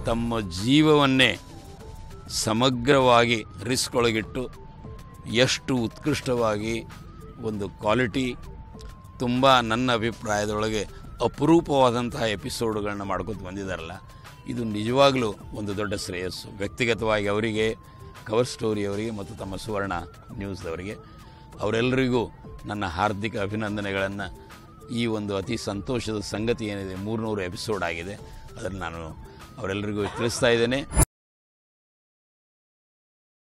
ತಮ್ಮ ಜೀವವನ್ನೇ ಸಮಗ್ರವಾಗಿ ರಿಸ್ಕ್ ಒಳಗಿಟ್ಟು ಎಷ್ಟು ಉತ್ಕೃಷ್ಟವಾಗಿ ಒಂದು ಕ್ವಾಲಿಟಿ ತುಂಬ ನನ್ನ ಅಭಿಪ್ರಾಯದೊಳಗೆ ಅಪರೂಪವಾದಂತಹ ಎಪಿಸೋಡುಗಳನ್ನ ಮಾಡ್ಕೊತ ಬಂದಿದ್ದಾರಲ್ಲ ಇದು ನಿಜವಾಗಲೂ ಒಂದು ದೊಡ್ಡ ಶ್ರೇಯಸ್ಸು ವ್ಯಕ್ತಿಗತವಾಗಿ ಅವರಿಗೆ ಕವರ್ ಸ್ಟೋರಿ ಅವರಿಗೆ ಮತ್ತು ತಮ್ಮ ಸುವರ್ಣ ನ್ಯೂಸ್ದವರಿಗೆ ಅವರೆಲ್ಲರಿಗೂ ನನ್ನ ಹಾರ್ದಿಕ ಅಭಿನಂದನೆಗಳನ್ನು ಈ ಒಂದು ಅತಿ ಸಂತೋಷದ ಸಂಗತಿ ಏನಿದೆ ಮೂರುನೂರು ಎಪಿಸೋಡ್ ಆಗಿದೆ ಅದನ್ನು ನಾನು ಅವರೆಲ್ಲರಿಗೂ ತಿಳಿಸ್ತಾ ಇದ್ದೇನೆ